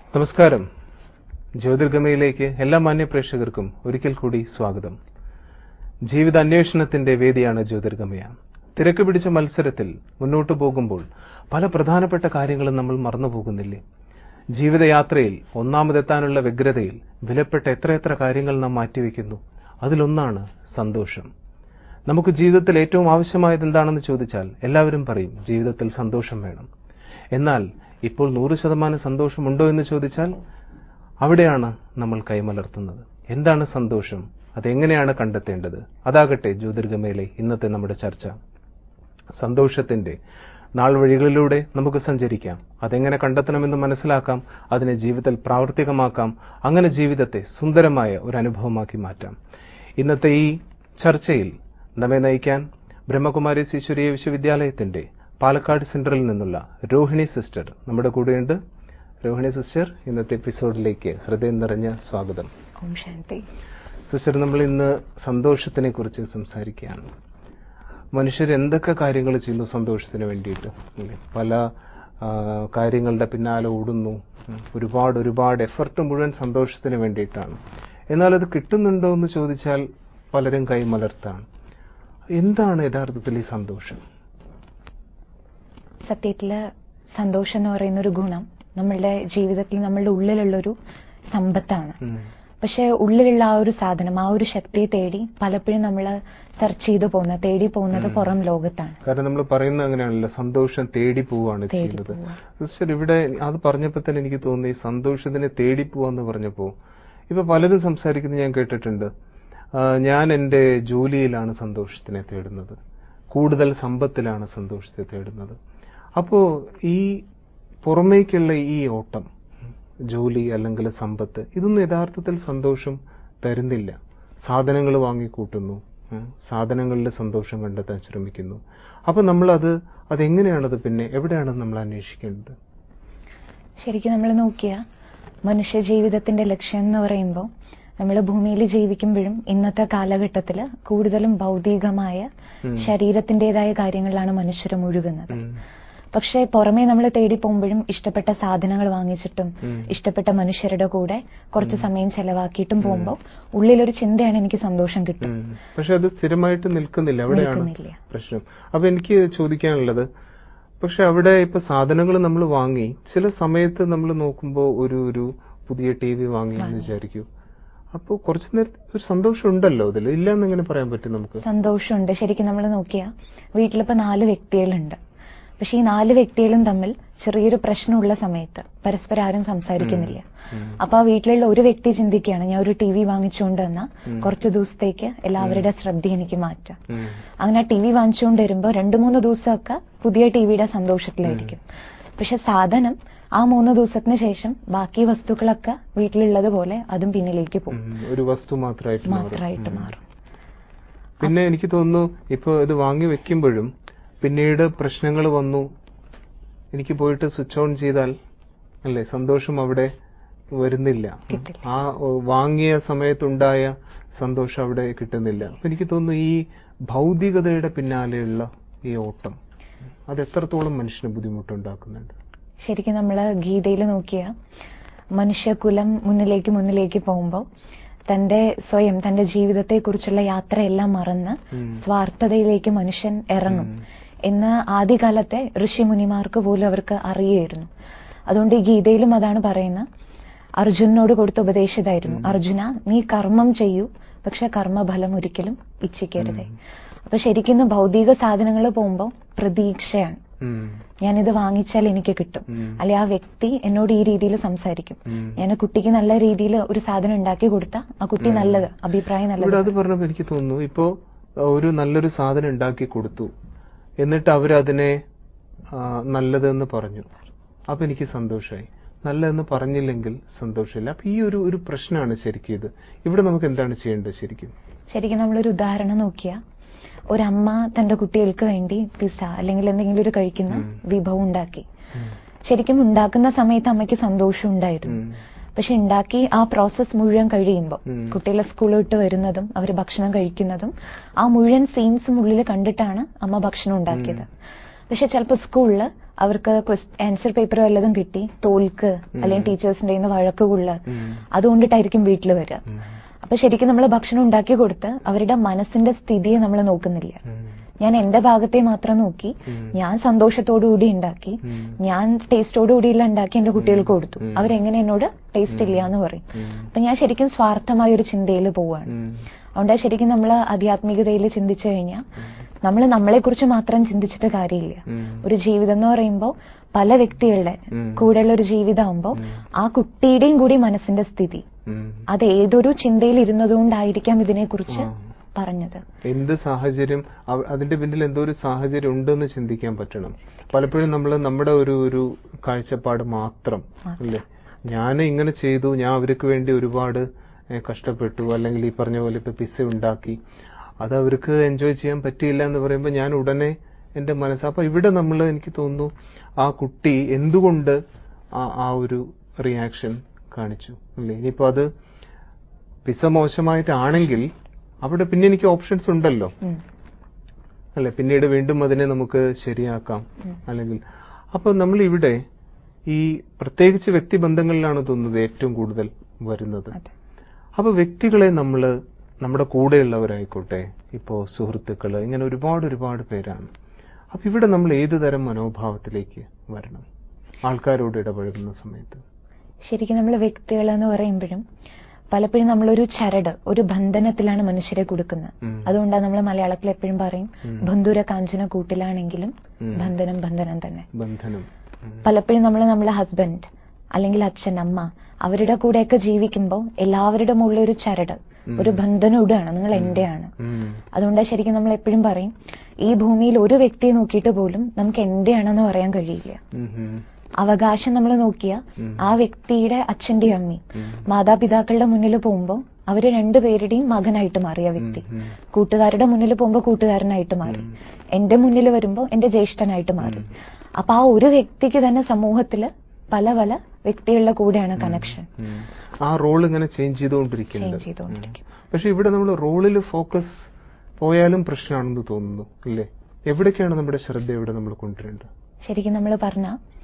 നമസ്കാരം ജ്യോതിർഗമയിലേക്ക് എല്ലാ മാന്യ പ്രേക്ഷകർക്കും ഒരിക്കൽ കൂടി സ്വാഗതം ജീവിത അന്വേഷണത്തിന്റെ വേദിയാണ് ജ്യോതിർഗമയ തിരക്ക് പിടിച്ച മത്സരത്തിൽ മുന്നോട്ടു പോകുമ്പോൾ പല പ്രധാനപ്പെട്ട കാര്യങ്ങളും നമ്മൾ മറന്നുപോകുന്നില്ലേ ജീവിതയാത്രയിൽ ഒന്നാമതെത്താനുള്ള വ്യഗ്രതയിൽ വിലപ്പെട്ട എത്രയെത്ര കാര്യങ്ങൾ നാം മാറ്റിവെക്കുന്നു അതിലൊന്നാണ് സന്തോഷം നമുക്ക് ജീവിതത്തിൽ ഏറ്റവും ആവശ്യമായത് എന്താണെന്ന് ചോദിച്ചാൽ എല്ലാവരും പറയും ജീവിതത്തിൽ സന്തോഷം വേണം എന്നാൽ ഇപ്പോൾ നൂറ് ശതമാനം സന്തോഷമുണ്ടോ എന്ന് ചോദിച്ചാൽ അവിടെയാണ് നമ്മൾ കൈമലർത്തുന്നത് എന്താണ് സന്തോഷം അതെങ്ങനെയാണ് കണ്ടെത്തേണ്ടത് അതാകട്ടെ ജ്യോതിർഗമയിലെ ഇന്നത്തെ നമ്മുടെ ചർച്ച സന്തോഷത്തിന്റെ നാൾ വഴികളിലൂടെ നമുക്ക് സഞ്ചരിക്കാം അതെങ്ങനെ കണ്ടെത്തണമെന്ന് മനസ്സിലാക്കാം അതിനെ ജീവിതത്തിൽ പ്രാവർത്തികമാക്കാം അങ്ങനെ ജീവിതത്തെ സുന്ദരമായ ഒരു അനുഭവമാക്കി മാറ്റാം ഇന്നത്തെ ഈ ചർച്ചയിൽ നമ്മെ നയിക്കാൻ ബ്രഹ്മകുമാരി ഈശ്വരീയ വിശ്വവിദ്യാലയത്തിന്റെ പാലക്കാട് സെന്ററിൽ നിന്നുള്ള രോഹിണി സിസ്റ്റർ നമ്മുടെ കൂടെയുണ്ട് രോഹിണി സിസ്റ്റർ ഇന്നത്തെ എപ്പിസോഡിലേക്ക് ഹൃദയം നിറഞ്ഞ സ്വാഗതം ഓം ശാന്തി സിസ്റ്റർ നമ്മൾ ഇന്ന് സന്തോഷത്തിനെ കുറിച്ച് സംസാരിക്കുകയാണ് മനുഷ്യർ എന്തൊക്കെ കാര്യങ്ങൾ ചെയ്യുന്നു സന്തോഷത്തിന് വേണ്ടിയിട്ട് അല്ലേ പല ആ, കാര്യങ്ങളുടെ പിന്നാലെ ഓടുന്നു ഉം, ഒരുപാട് ഒരുപാട് എഫർട്ട് മുഴുവൻ സന്തോഷത്തിന് വേണ്ടിയിട്ടാണ് എന്നാൽ അത് കിട്ടുന്നുണ്ടോ എന്ന് ചോദിച്ചാൽ പലരും കൈമലർത്താണ് എന്താണ് യഥാർത്ഥത്തിൽ ഈ സന്തോഷം സത്യത്തില് സന്തോഷം എന്ന് പറയുന്ന ഒരു ഗുണം നമ്മളുടെ ജീവിതത്തിൽ നമ്മളുടെ ഉള്ളിലുള്ളൊരു സമ്പത്താണ് ഉം. പക്ഷെ ഉള്ളിലുള്ള ആ ഒരു സാധനം ആ ഒരു ശക്തിയെ തേടി പലപ്പോഴും നമ്മൾ സെർച്ച് ചെയ്തു പോകുന്ന തേടി പോകുന്നത് പുറം ലോകത്താണ് കാരണം നമ്മൾ പറയുന്നത് അങ്ങനെയാണല്ലോ സന്തോഷം തേടി പോവാണ് തേടി ചെയ്യുന്നത് പോവാ. സിസ്റ്റർ ഇവിടെ അത് പറഞ്ഞപ്പോൾ തന്നെ എനിക്ക് തോന്നി ഈ സന്തോഷത്തിനെ തേടി പോവാന്ന് പറഞ്ഞപ്പോ ഇപ്പൊ പലരും സംസാരിക്കുന്നത് ഞാൻ കേട്ടിട്ടുണ്ട് ആ, ഞാൻ എന്റെ ജോലിയിലാണ് സന്തോഷത്തിനെ തേടുന്നത് കൂടുതൽ സമ്പത്തിലാണ് സന്തോഷത്തെ തേടുന്നത് അപ്പോ ഈ പുറമേക്കുള്ള ഈ ഓട്ടം ജോലി അല്ലെങ്കിൽ സമ്പത്ത് ഇതൊന്നും യഥാർത്ഥത്തിൽ സന്തോഷം തരുന്നില്ല സാധനങ്ങൾ വാങ്ങിക്കൂട്ടുന്നു ഉം, സാധനങ്ങളിൽ സന്തോഷം കണ്ടെത്താൻ ശ്രമിക്കുന്നു അപ്പൊ നമ്മളത് അതെങ്ങനെയാണത് പിന്നെ എവിടെയാണ് നമ്മൾ അന്വേഷിക്കേണ്ടത് ശരിക്കും നമ്മൾ നോക്കിയ മനുഷ്യ ജീവിതത്തിന്റെ ലക്ഷ്യം എന്ന് പറയുമ്പോൾ നമ്മൾ ഭൂമിയിൽ ജീവിക്കുമ്പോഴും ഇന്നത്തെ കാലഘട്ടത്തിൽ കൂടുതലും ഭൗതികമായ ഉം. ശരീരത്തിന്റേതായ കാര്യങ്ങളിലാണ് മനുഷ്യർ മുഴുകുന്നത് ഉം. പക്ഷേ പുറമേ നമ്മൾ തേടി പോകുമ്പോഴും ഇഷ്ടപ്പെട്ട സാധനങ്ങൾ വാങ്ങിച്ചിട്ടും ഉം. ഇഷ്ടപ്പെട്ട മനുഷ്യരുടെ കൂടെ കുറച്ച് സമയം ചെലവാക്കിയിട്ടും പോകുമ്പോൾ ഉള്ളിലൊരു ചിന്തയാണ് എനിക്ക് സന്തോഷം കിട്ടും ഉം. പക്ഷെ അത് സ്ഥിരമായിട്ട് നിൽക്കുന്നില്ല അവിടെയാണ് നിൽക്കുന്നില്ല. പ്രശ്നം അപ്പൊ എനിക്ക് ചോദിക്കാനുള്ളത് പക്ഷെ അവിടെ ഇപ്പൊ സാധനങ്ങൾ നമ്മൾ വാങ്ങി ചില സമയത്ത് നമ്മൾ നോക്കുമ്പോൾ ഒരു ഒരു പുതിയ ടി വി വാങ്ങി എന്ന് വിചാരിക്കൂ അപ്പോൾ കുറച്ചു നേരം ഒരു സന്തോഷം ഉണ്ടല്ലോ അതിൽ ഇല്ല എന്നെങ്ങനെ പറയാൻ പറ്റും നമുക്ക് സന്തോഷമുണ്ട് ശരിക്കും നമ്മൾ നോക്കിയാ വീട്ടിലിപ്പോ നാല് വ്യക്തികളുണ്ട് പക്ഷെ ഈ നാല് വ്യക്തികളും തമ്മിൽ ചെറിയൊരു പ്രശ്നമുള്ള സമയത്ത് പരസ്പരം ആരും സംസാരിക്കുന്നില്ല ഉം. അപ്പൊ ആ വീട്ടിലുള്ള ഒരു വ്യക്തി ചിന്തിക്കുകയാണ് ഞാൻ ഒരു ടി വി വാങ്ങിച്ചുകൊണ്ട് വന്നാൽ കുറച്ച് ദിവസത്തേക്ക് എല്ലാവരുടെ ശ്രദ്ധ എനിക്ക് മാറ്റാം ഉം. അങ്ങനെ ടി വി വാങ്ങിച്ചുകൊണ്ട് വരുമ്പോൾ രണ്ടു മൂന്ന് ദിവസമൊക്കെ പുതിയ ടിവിയുടെ സന്തോഷത്തിലായിരിക്കും പക്ഷെ സാധനം ആ മൂന്ന് ദിവസത്തിന് ശേഷം ബാക്കി വസ്തുക്കളൊക്കെ വീട്ടിലുള്ളത് പോലെ അതും പിന്നിലേക്ക് പോകും ഉം. ഒരു വസ്തു മാത്രമായിട്ട് മാറും. മാത്രമായിട്ട് ഉം. മാറും പിന്നെ എനിക്ക് തോന്നുന്നു ഇപ്പൊ ഇത് വാങ്ങി വെക്കുമ്പോഴും പിന്നീട് പ്രശ്നങ്ങൾ വന്നു എനിക്ക് പോയിട്ട് സ്വിച്ച് ഓൺ ചെയ്താൽ അല്ലേ സന്തോഷം അവിടെ വരുന്നില്ല കിട്ടില്ല. ആ ഓ, വാങ്ങിയ സമയത്തുണ്ടായ സന്തോഷം അവിടെ കിട്ടുന്നില്ല അപ്പൊ എനിക്ക് തോന്നുന്നു ഈ ഭൗതികതയുടെ പിന്നാലെയുള്ള ഈ ഓട്ടം അത് എത്രത്തോളം മനുഷ്യന് ബുദ്ധിമുട്ടുണ്ടാക്കുന്നുണ്ട് ശരിക്കും നമ്മൾ ഗീതയിൽ നോക്കിയ മനുഷ്യകുലം മുന്നിലേക്ക് മുന്നിലേക്ക് പോകുമ്പോൾ തന്റെ സ്വയം തന്റെ ജീവിതത്തെക്കുറിച്ചുള്ള യാത്രയെല്ലാം മറന്ന് ഉം. സ്വാർത്ഥതയിലേക്ക് മനുഷ്യൻ ഇറങ്ങും ഉം. എന്ന് ആദ്യകാലത്തെ ഋഷിമുനിമാർക്ക് പോലും അവർക്ക് അറിയായിരുന്നു അതുകൊണ്ട് ഈ ഗീതയിലും അതാണ് പറയുന്നത് അർജുനോട് കൊടുത്ത ഉപദേശിതായിരുന്നു അർജുന നീ കർമ്മം ചെയ്യൂ പക്ഷെ കർമ്മഫലം ഒരിക്കലും ഇച്ഛിക്കരുതേ അപ്പൊ ശരിക്കും ഇന്ന് ഭൗതിക സാധനങ്ങൾ പോകുമ്പോൾ പ്രതീക്ഷയാണ് ഉം. ഞാനിത് വാങ്ങിച്ചാൽ എനിക്ക് കിട്ടും ഉം. അല്ലെ ആ വ്യക്തി എന്നോട് ഈ രീതിയിൽ സംസാരിക്കും ഉം. ഞാൻ ആ കുട്ടിക്ക് നല്ല രീതിയിൽ ഒരു സാധനം ഉണ്ടാക്കി കൊടുത്താൽ ആ കുട്ടി നല്ലത് അഭിപ്രായം ഇവിടെ നല്ലത് അത് പറഞ്ഞപ്പോ എനിക്ക് തോന്നുന്നു ഇപ്പോ ഒരു നല്ലൊരു സാധനം ഉണ്ടാക്കി കൊടുത്തു എന്നിട്ട് അവരതിനെ ആ, നല്ലതെന്ന് പറഞ്ഞു അപ്പൊ എനിക്ക് സന്തോഷമായി നല്ലതെന്ന് പറഞ്ഞില്ലെങ്കിൽ സന്തോഷമില്ല അപ്പൊ ഈ ഒരു ഒരു പ്രശ്നമാണ് ശരിക്കും ഇത് ഇവിടെ നമുക്ക് എന്താണ് ചെയ്യേണ്ടത് ശരിക്കും ശരിക്കും നമ്മളൊരു ഉദാഹരണം നോക്കിയ ഒരമ്മ തന്റെ കുട്ടികൾക്ക് വേണ്ടി പിസ്സ അല്ലെങ്കിൽ എന്തെങ്കിലും ഒരു കഴിക്കുന്ന വിഭവം ഉണ്ടാക്കി ശരിക്കും ഉണ്ടാക്കുന്ന സമയത്ത് അമ്മയ്ക്ക് സന്തോഷം ഉണ്ടായിരുന്നു ഉം. പക്ഷെ ഉണ്ടാക്കി ആ പ്രോസസ്സ് മുഴുവൻ കഴിയുമ്പോൾ ഉം. കുട്ടികളെ സ്കൂളിൽ വിട്ട് വരുന്നതും അവർ ഭക്ഷണം കഴിക്കുന്നതും ആ മുഴുവൻ സീൻസും ഉള്ളിൽ കണ്ടിട്ടാണ് അമ്മ ഭക്ഷണം ഉണ്ടാക്കിയത് പക്ഷെ ചിലപ്പോൾ സ്കൂളിൽ അവർക്ക് ആൻസർ പേപ്പർ വല്ലതും കിട്ടി തോൽക്ക് അല്ലെങ്കിൽ ടീച്ചേഴ്സിന്റെ കയ്യിൽ നിന്ന് വഴക്ക് കൊള്ളുക ഉം. അതുകൊണ്ടിട്ടായിരിക്കും വീട്ടിൽ വരിക ഉം. അപ്പൊ ശരിക്കും നമ്മൾ ഭക്ഷണം ഉണ്ടാക്കി കൊടുത്ത് അവരുടെ മനസ്സിന്റെ സ്ഥിതിയെ നമ്മൾ നോക്കുന്നില്ല ഉം. ഞാൻ എന്റെ ഭാഗത്തെ മാത്രം നോക്കി ഉം. ഞാൻ സന്തോഷത്തോടു കൂടി ഉണ്ടാക്കി ഉം. ഞാൻ ടേസ്റ്റോടു കൂടിയുള്ള ഉണ്ടാക്കി എന്റെ കുട്ടികൾക്ക് കൊടുത്തു ഉം. അവരെങ്ങനെ എന്നോട് ടേസ്റ്റ് ഇല്ല എന്ന് പറയും ഉം. അപ്പൊ ഞാൻ ശരിക്കും സ്വാർത്ഥമായ ഒരു ചിന്തയിൽ പോവാണ് ഉം. അതുകൊണ്ട് ശരിക്കും നമ്മൾ ആധ്യാത്മികതയിൽ ചിന്തിച്ചു കഴിഞ്ഞാൽ നമ്മൾ നമ്മളെ കുറിച്ച് മാത്രം ചിന്തിച്ചിട്ട് കാര്യമില്ല ഉം. ഒരു ജീവിതം എന്ന് പറയുമ്പോൾ പല വ്യക്തികളുടെ ഉം. കൂടെയുള്ള ഒരു ജീവിതമാകുമ്പോൾ ഉം. ആ കുട്ടിയുടെയും കൂടി മനസ്സിന്റെ സ്ഥിതി ഉം. അത് ഏതൊരു ചിന്തയിൽ ഇരുന്നതുകൊണ്ടായിരിക്കാം ഇതിനെക്കുറിച്ച് ആ. പറഞ്ഞത് എന്ത് സാഹചര്യം അവ- അതിന്റെ പിന്നിൽ എന്തോ ഒരു സാഹചര്യം ഉണ്ടെന്ന് ചിന്തിക്കാൻ പറ്റണം പലപ്പോഴും നമ്മൾ നമ്മുടെ ഒരു ഒരു കാഴ്ചപ്പാട് മാത്രം അല്ലേ ഞാൻ ഇങ്ങനെ ചെയ്തു ഞാൻ അവർക്ക് വേണ്ടി ഒരുപാട് ഏഹ്, കഷ്ടപ്പെട്ടു അല്ലെങ്കിൽ ഈ പറഞ്ഞ പോലെ ഇപ്പൊ പിസ്സ ഉണ്ടാക്കി അത് അവർക്ക് എൻജോയ് ചെയ്യാൻ പറ്റിയില്ല എന്ന് പറയുമ്പോൾ ഞാൻ ഉടനെ എന്റെ മനസ്സ് അപ്പൊ ഇവിടെ നമ്മൾ എനിക്ക് തോന്നുന്നു ആ കുട്ടി എന്തുകൊണ്ട് ആ ആ ഒരു റിയാക്ഷൻ കാണിച്ചു അല്ലേ ഇനിയിപ്പോ അത് പിസ്സ മോശമായിട്ടാണെങ്കിൽ അവിടെ പിന്നെ എനിക്ക് ഓപ്ഷൻസ് ഉണ്ടല്ലോ ഉം. അല്ലെ പിന്നീട് വീണ്ടും അതിനെ നമുക്ക് ശരിയാക്കാം അല്ലെങ്കിൽ അപ്പൊ നമ്മൾ ഇവിടെ ഈ പ്രത്യേകിച്ച് വ്യക്തിബന്ധങ്ങളിലാണ് തോന്നുന്നത് ഏറ്റവും കൂടുതൽ വരുന്നത് അതെ. അപ്പൊ വ്യക്തികളെ നമ്മൾ നമ്മുടെ കൂടെയുള്ളവരായിക്കോട്ടെ ഇപ്പോ സുഹൃത്തുക്കള് ഇങ്ങനെ ഒരുപാട് ഒരുപാട് പേരാണ് അപ്പൊ ഇവിടെ നമ്മൾ ഏത് തരം മനോഭാവത്തിലേക്ക് വരണം ആൾക്കാരോട് ഇടപഴകുന്ന സമയത്ത് ശരിക്കും നമ്മൾ വ്യക്തികൾ എന്ന് പറയുമ്പോഴും പലപ്പോഴും നമ്മളൊരു ചരട് ഒരു ബന്ധനത്തിലാണ് മനുഷ്യരെ കൊടുക്കുന്നത് ഉം. അതുകൊണ്ടാണ് നമ്മൾ മലയാളത്തിൽ എപ്പോഴും പറയും ഉം. ബന്ധുര കാഞ്ചന കൂട്ടിലാണെങ്കിലും ഉം. ബന്ധനം ബന്ധനം തന്നെ ബന്ധനം ഉം. പലപ്പോഴും നമ്മൾ നമ്മളെ ഹസ്ബൻഡ് അല്ലെങ്കിൽ അച്ഛൻ അമ്മ അവരുടെ കൂടെയൊക്കെ ജീവിക്കുമ്പോൾ എല്ലാവരുടെ മുകളിൽ ഒരു ചരട് ഒരു ബന്ധനം ഇടുകയാണ് നിങ്ങൾ എന്റെയാണ് ഉം. അതുകൊണ്ട് ശരിക്കും നമ്മൾ എപ്പോഴും പറയും ഈ ഭൂമിയിൽ ഒരു വ്യക്തിയെ നോക്കിയിട്ട് പോലും നമുക്ക് എന്റെയാണെന്ന് പറയാൻ കഴിയില്ല ഉം. ഉം. അവകാശം നമ്മൾ നോക്കിയ ഉം. ആ വ്യക്തിയുടെ അച്ഛന്റെയും അമ്മയും ഉം. മാതാപിതാക്കളുടെ മുന്നിൽ പോകുമ്പോൾ അവര് രണ്ടുപേരുടെയും മകനായിട്ട് മാറിയ വ്യക്തി ഉം. കൂട്ടുകാരുടെ മുന്നിൽ പോകുമ്പോൾ കൂട്ടുകാരനായിട്ട് മാറി എന്റെ മുന്നിൽ വരുമ്പോൾ എന്റെ ജ്യേഷ്ഠനായിട്ട് മാറി അപ്പൊ ആ ഒരു വ്യക്തിക്ക് തന്നെ സമൂഹത്തില് പല പല വ്യക്തികളുടെ കൂടെയാണ് കണക്ഷൻ ഉം. ആ റോൾ ഇങ്ങനെ ചേഞ്ച് ചേഞ്ച് ചെയ്തുകൊണ്ടിരിക്കുന്നുണ്ട് ചെയ്തുകൊണ്ടിരിക്കും പക്ഷെ ഇവിടെ നമ്മൾ റോളിൽ ഫോക്കസ് പോയാലും പ്രശ്നമാണെന്ന് തോന്നുന്നു അല്ലേ എവിടേക്കാണ് നമ്മുടെ ശ്രദ്ധ ഇവിടെ നമ്മൾ കൊണ്ടുവരേണ്ടത് ശരിക്കും നമ്മൾ പറഞ്ഞ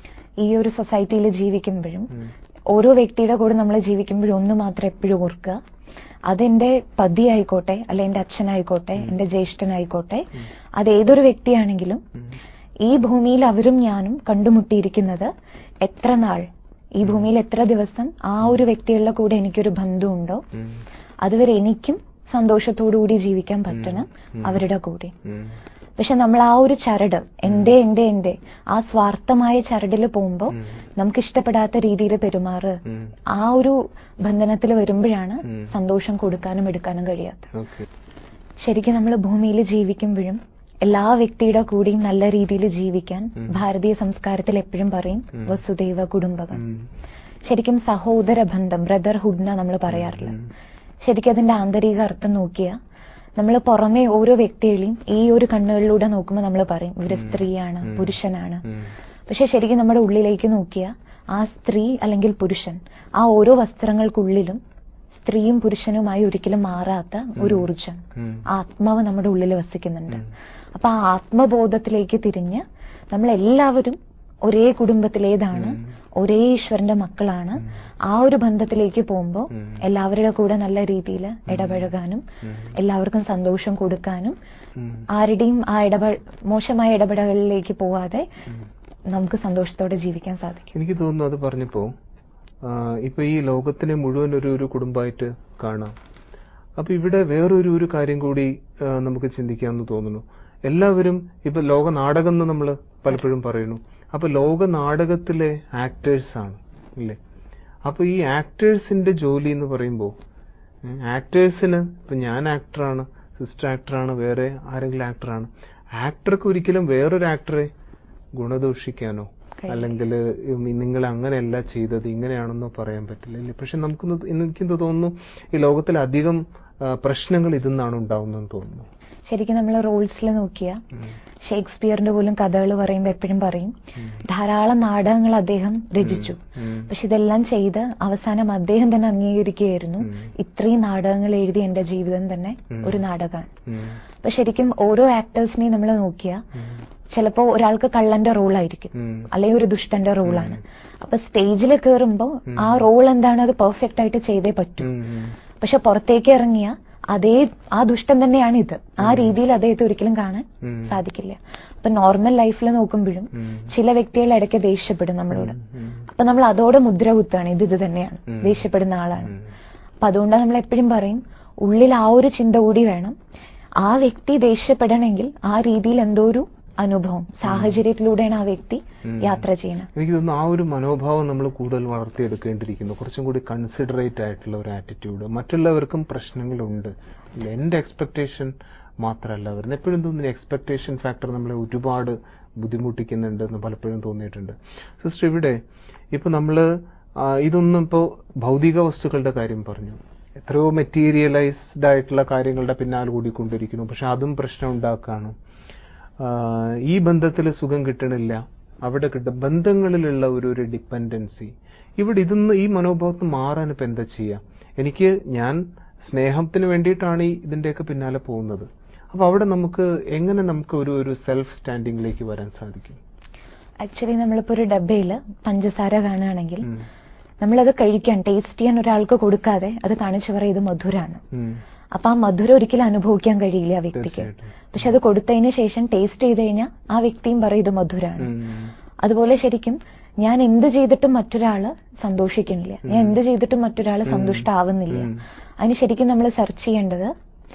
ഈ ഒരു സൊസൈറ്റിയിൽ ജീവിക്കുമ്പോഴും ഉം. ഓരോ വ്യക്തിയുടെ കൂടെ നമ്മൾ ജീവിക്കുമ്പോഴും ഒന്ന് മാത്രം എപ്പോഴും ഓർക്കുക അതെന്റെ പതി ആയിക്കോട്ടെ അല്ലെ എന്റെ അച്ഛനായിക്കോട്ടെ എന്റെ ജ്യേഷ്ഠനായിക്കോട്ടെ അത് ഏതൊരു വ്യക്തിയാണെങ്കിലും ഉം. ഈ ഭൂമിയിൽ അവരും ഞാനും കണ്ടുമുട്ടിയിരിക്കുന്നത് എത്ര നാൾ ഈ ഭൂമിയിൽ എത്ര ദിവസം ആ ഒരു വ്യക്തികളുടെ കൂടെ എനിക്കൊരു ബന്ധമുണ്ടോ ഉം. അതുവരെ എനിക്കും സന്തോഷത്തോടു കൂടി ജീവിക്കാൻ പറ്റണം അവരുടെ കൂടെ ഉം. പക്ഷെ നമ്മൾ ആ ഒരു ചരട് എന്റെ എന്റെ എന്റെ ആ സ്വാർത്ഥമായ ചരടിൽ പോകുമ്പോൾ ഉം. നമുക്ക് ഇഷ്ടപ്പെടാത്ത രീതിയിൽ പെരുമാറ് ഉം. ആ ഒരു ബന്ധനത്തിൽ വരുമ്പോഴാണ് ഉം. സന്തോഷം കൊടുക്കാനും എടുക്കാനും കഴിയാത്തത് ഓക്കെ ശരിക്കും നമ്മൾ ഭൂമിയിൽ ജീവിക്കുമ്പോഴും എല്ലാ വ്യക്തിയുടെ കൂടെയും നല്ല രീതിയിൽ ജീവിക്കാൻ ഉം. ഭാരതീയ സംസ്കാരത്തിൽ എപ്പോഴും പറയും ഉം. വസുദൈവ കുടുംബകം ഉം. ശരിക്കും സഹോദര ബന്ധം ബ്രദർഹുഡ് എന്നാ നമ്മൾ പറയാറില്ല ഉം. ശരിക്കും അതിന്റെ ആന്തരിക അർത്ഥം നോക്കിയ നമ്മൾ പുറമെ ഓരോ വ്യക്തികളെയും ഈ ഒരു കണ്ണുകളിലൂടെ നോക്കുമ്പോൾ നമ്മൾ പറയും ഇവര് സ്ത്രീയാണ് ഉം. പുരുഷനാണ് ഉം. പക്ഷെ ശരിക്കും നമ്മുടെ ഉള്ളിലേക്ക് നോക്കിയ ആ സ്ത്രീ അല്ലെങ്കിൽ പുരുഷൻ ആ ഓരോ വസ്ത്രങ്ങൾക്കുള്ളിലും സ്ത്രീയും പുരുഷനുമായി ഒരിക്കലും മാറാത്ത ഒരു ഊർജം ഉം. ആത്മാവ് നമ്മുടെ ഉള്ളിൽ വസിക്കുന്നുണ്ട് ഉം. അപ്പൊ ആ ആത്മബോധത്തിലേക്ക് തിരിഞ്ഞ് നമ്മൾ എല്ലാവരും ഒരേ കുടുംബത്തിലേതാണ് ഉം. ഒരേ ഈശ്വരന്റെ മക്കളാണ് ആ ഒരു ബന്ധത്തിലേക്ക് പോകുമ്പോൾ ഉം. എല്ലാവരുടെ കൂടെ നല്ല രീതിയിൽ ഇടപഴകാനും ഉം. എല്ലാവർക്കും സന്തോഷം കൊടുക്കാനും ഉം. ആരുടെയും ആ ഇടപെ മോശമായ ഇടപെടലുകളിലേക്ക് പോവാതെ ഉം. നമുക്ക് സന്തോഷത്തോടെ ജീവിക്കാൻ സാധിക്കും എനിക്ക് തോന്നുന്നു അത് പറഞ്ഞപ്പോ ആ, ഇപ്പൊ ഈ ലോകത്തിനെ മുഴുവൻ ഒരു ഒരു കുടുംബമായിട്ട് കാണാം അപ്പൊ ഇവിടെ വേറൊരു ഒരു കാര്യം കൂടി ആ, നമുക്ക് ചിന്തിക്കാമെന്ന് തോന്നുന്നു എല്ലാവരും ഇപ്പൊ ലോക നാടകം എന്ന് നമ്മൾ പലപ്പോഴും പറയുന്നു അപ്പൊ ലോക നാടകത്തിലെ ആക്ടേഴ്സ് ആണ് ഇല്ലേ അപ്പൊ ഈ ആക്ടേഴ്സിന്റെ ജോലി എന്ന് പറയുമ്പോൾ ആക്ടേഴ്സിന് ഇപ്പൊ ഞാൻ ആക്ടറാണ് സിസ്റ്റർ ആക്ടറാണ് വേറെ ആരെങ്കിലും ആക്ടറാണ് ആക്ടർക്ക് ഒരിക്കലും വേറൊരു ആക്ടറെ ഗുണദോഷിക്കാനോ കഴിയില്ല. അല്ലെങ്കിൽ നിങ്ങൾ അങ്ങനെയല്ല ചെയ്തത് ഇങ്ങനെയാണെന്നോ പറയാൻ പറ്റില്ല ഇല്ലേ പക്ഷെ നമുക്ക് എനിക്കെന്ത് തോന്നുന്നു ഈ ലോകത്തിൽ അധികം ആ, പ്രശ്നങ്ങൾ ഇതിൽ നിന്നാണ് ഉണ്ടാവുന്നതെന്ന് തോന്നുന്നു ശരിക്കും നമ്മൾ റോൾസിൽ നോക്കിയ ഉം. ഷേക്സ്പിയറിന്റെ പോലും കഥകൾ പറയുമ്പോൾ എപ്പോഴും പറയും ധാരാളം നാടകങ്ങൾ അദ്ദേഹം രചിച്ചു ഉം. പക്ഷെ ഇതെല്ലാം ചെയ്ത് അവസാനം അദ്ദേഹം തന്നെ അംഗീകരിക്കുകയായിരുന്നു ഉം. ഇത്രയും നാടകങ്ങൾ എഴുതി എന്റെ ജീവിതം തന്നെ ഉം. ഒരു നാടകമാണ് ഉം. അപ്പൊ ശരിക്കും ഓരോ ആക്ടേഴ്സിനെയും നമ്മൾ നോക്കിയാൽ ഉം. ചിലപ്പോ ഒരാൾക്ക് കള്ളന്റെ റോളായിരിക്കും ഉം. അല്ലെങ്കിൽ ഒരു ദുഷ്ടന്റെ റോളാണ് അപ്പൊ സ്റ്റേജിൽ കയറുമ്പോൾ ആ റോൾ എന്താണ് അത് പെർഫെക്റ്റ് ആയിട്ട് ചെയ്തേ പറ്റൂ ഉം. ഉം. പക്ഷെ പുറത്തേക്ക് ഇറങ്ങിയ അതേ ആ ദുഷ്ടൻ തന്നെയാണ് ഇത് ആ രീതിയിൽ അദ്ദേഹത്തെ ഒരിക്കലും കാണാൻ ഉം. സാധിക്കില്ല അപ്പൊ നോർമൽ ലൈഫിൽ നോക്കുമ്പോഴും ഉം. ചില വ്യക്തികൾ ഇടയ്ക്ക് ദേഷ്യപ്പെടും നമ്മളോട് ഉം. അപ്പൊ നമ്മൾ അതോടെ മുദ്ര കുത്താണ് ഇത് ഇത് തന്നെയാണ് ഉം. ദേഷ്യപ്പെടുന്ന ആളാണ് ഉം. അപ്പൊ അതുകൊണ്ട് നമ്മൾ എപ്പോഴും പറയും ഉള്ളിൽ ആ ഒരു ചിന്ത കൂടി വേണം ആ വ്യക്തി ദേഷ്യപ്പെടണമെങ്കിൽ ആ രീതിയിൽ എന്തോ ഒരു അനുഭവം സാഹചര്യത്തിലൂടെയാണ് ആ വ്യക്തി ഉം. യാത്ര ചെയ്യുന്നത് എനിക്ക് തോന്നുന്നു ആ ഒരു മനോഭാവം നമ്മൾ കൂടുതൽ വളർത്തിയെടുക്കേണ്ടിയിരിക്കുന്നു കുറച്ചും കൂടി കൺസിഡറേറ്റ് ആയിട്ടുള്ള ഒരു ആറ്റിറ്റ്യൂഡ് മറ്റുള്ളവർക്കും പ്രശ്നങ്ങളുണ്ട് ഇല്ല, എന്റെ എക്സ്പെക്ടേഷൻ മാത്രമല്ല വരുന്നത് എപ്പോഴും തോന്നുന്നു എക്സ്പെക്ടേഷൻ ഫാക്ടർ നമ്മളെ ഒരുപാട് ബുദ്ധിമുട്ടിക്കുന്നുണ്ട് എന്ന് പലപ്പോഴും തോന്നിയിട്ടുണ്ട് സിസ്റ്റർ ഇവിടെ ഇപ്പൊ നമ്മള് ആ, ഇതൊന്നും ഇപ്പോൾ ഭൗതിക വസ്തുക്കളുടെ കാര്യം പറഞ്ഞു എത്രയോ മെറ്റീരിയലൈസ്ഡ് ആയിട്ടുള്ള കാര്യങ്ങളുടെ പിന്നാലെ കൂടിക്കൊണ്ടിരിക്കുന്നു പക്ഷെ അതും പ്രശ്നം ഉണ്ടാക്കാണ് ആഹ് ഈ ബന്ധത്തിൽ സുഖം കിട്ടണില്ല അവിടെ കിട്ടും ബന്ധങ്ങളിലുള്ള ഒരു ഒരു ഡിപ്പെൻഡൻസി ഇവിടെ ഇതൊന്ന് ഈ മനോഭാവത്ത് മാറാൻ ഇപ്പം എന്താ ചെയ്യുക എനിക്ക് ഞാൻ സ്നേഹത്തിന് വേണ്ടിയിട്ടാണ് ഈ ഇതിൻ്റെയൊക്കെ പിന്നാലെ പോകുന്നത് അപ്പൊ അവിടെ നമുക്ക് എങ്ങനെ നമുക്ക് ഒരു ഒരു സെൽഫ് സ്റ്റാൻഡിങ്ങിലേക്ക് വരാൻ സാധിക്കും ആക്ച്വലി നമ്മളിപ്പോ ഒരു ഡബയില് പഞ്ചസാര കാണുകയാണെങ്കിൽ ഉം. നമ്മളത് കഴിക്കാൻ ടേസ്റ്റ് ചെയ്യാൻ ഒരാൾക്ക് കൊടുക്കാതെ അത് കാണിച്ചു പറയും ഇത് മധുരാണ് ഉം. അപ്പൊ ആ മധുരം ഒരിക്കലും അനുഭവിക്കാൻ കഴിയില്ല ആ വ്യക്തിക്ക് തീർച്ചയായിട്ടും. പക്ഷെ അത് കൊടുത്തതിന് ശേഷം ടേസ്റ്റ് ചെയ്ത് കഴിഞ്ഞാൽ ആ വ്യക്തിയും പറയും ഇത് മധുരാണ് ഉം. അതുപോലെ ശരിക്കും ഞാൻ എന്ത് ചെയ്തിട്ടും മറ്റൊരാള് സന്തോഷിക്കണില്ല ഞാൻ എന്ത് ചെയ്തിട്ടും മറ്റൊരാള് സന്തുഷ്ടാവുന്നില്ല ഉം. അതിന് ശരിക്കും നമ്മൾ സെർച്ച് ചെയ്യേണ്ടത്